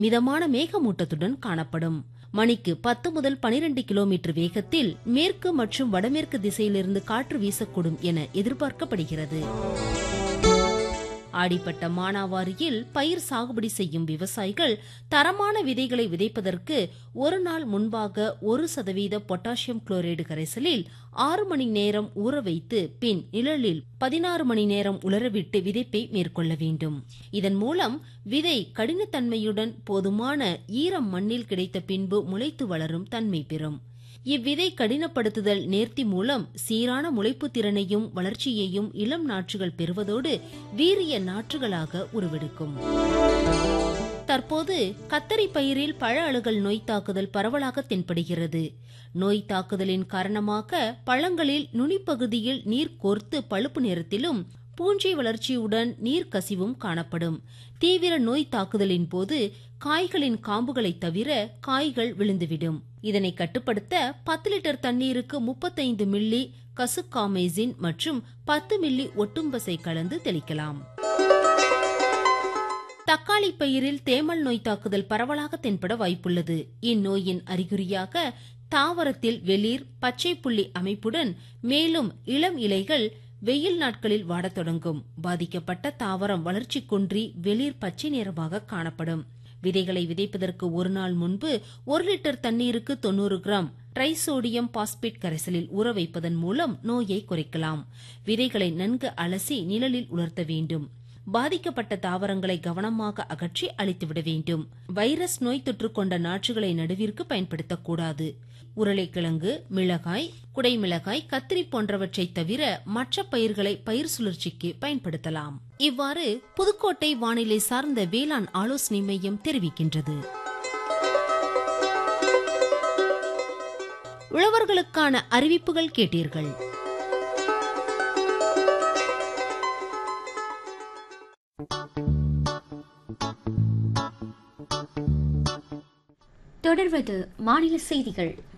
மிதமான மேகமூட்டத்துடன் காணப்படும் மணிக்கு பத்து முதல் பனிரெண்டு கிலோமீட்டர் வேகத்தில் மேற்கு மற்றும் வடமேற்கு திசையிலிருந்து காற்று வீசக்கூடும் என எதிர்பார்க்கப்படுகிறது ஆடிப்பட்ட மானாவாரியில் பயிர் சாகுபடி செய்யும் விவசாயிகள் தரமான விதைகளை விதைப்பதற்கு ஒரு நாள் முன்பாக ஒரு சதவீத பொட்டாசியம் குளோரைடு கரைசலில் ஆறு மணி நேரம் ஊற வைத்து பின் நிழலில் பதினாறு மணி நேரம் உலரவிட்டு விதைப்பை மேற்கொள்ள வேண்டும் இதன் மூலம் விதை கடினத்தன்மையுடன் போதுமான ஈரம் மண்ணில் கிடைத்த பின்பு முளைத்து வளரும் தன்மை பெறும் இவ்விதை கடினப்படுத்துதல் நேர்த்தி மூலம் சீரான முளைப்பு திறனையும் வளர்ச்சியையும் இளம் நாற்றுகள் பெறுவதோடு வீரிய நாற்றுகளாக உருவெடுக்கும் தற்போது கத்தரி பயிரில் பழ அழுகல் நோய் தாக்குதல் பரவலாக தென்படுகிறது நோய் தாக்குதலின் காரணமாக பழங்களில் நுனிப்பகுதியில் நீர் கோர்த்து பழுப்பு நிறத்திலும் பூஞ்சை வளர்ச்சியுடன் நீர் கசிவும் காணப்படும் தீவிர நோய் தாக்குதலின் போது காய்களின் காம்புகளை தவிர காய்கள் விழுந்துவிடும் இதனை கட்டுப்படுத்த பத்து லிட்டர் தண்ணீருக்கு முப்பத்தைந்து மில்லி கசுக்காமைசின் மற்றும் பத்து மில்லி ஒட்டும்பசை கலந்து தெளிக்கலாம் தக்காளி பயிரில் தேமல் நோய் தாக்குதல் பரவலாக தென்பட வாய்ப்புள்ளது இந்நோயின் அறிகுறியாக தாவரத்தில் வெளிர் பச்சை புள்ளி அமைப்புடன் மேலும் இளம் இலைகள் வெயில் நாட்களில் வாடத் தொடங்கும் பாதிக்கப்பட்ட தாவரம் வளர்ச்சி குன்றி வெளிர் பச்சை நிறமாக காணப்படும் விதைகளை விதைப்பதற்கு ஒரு நாள் முன்பு ஒரு லிட்டர் தண்ணீருக்கு தொண்ணூறு கிராம் ட்ரைசோடியம் பாஸ்பேட் கரைசலில் ஊற வைப்பதன் மூலம் நோயை குறைக்கலாம் விதைகளை நன்கு அலசி நிழலில் உலர்த்த வேண்டும் பாதிக்கப்பட்ட தாவரங்களை கவனமாக அகற்றி அழித்துவிட வேண்டும் வைரஸ் நோய் தொற்று கொண்ட நாற்றுகளை நடுவிற்கு பயன்படுத்தக்கூடாது உருளைக்கிழங்கு மிளகாய் குடைமிளகாய் கத்திரி போன்றவற்றை தவிர மற்ற பயிர்களை பயிர் சுழற்சிக்கு பயன்படுத்தலாம் இவ்வாறு புதுக்கோட்டை வானிலை சார்ந்த வேளாண் ஆலோசனை மையம் தெரிவிக்கின்றது உழவர்களுக்கான அறிவிப்புகள் கேட்டீர்கள் தொடர்வது மாநில செய்திகள்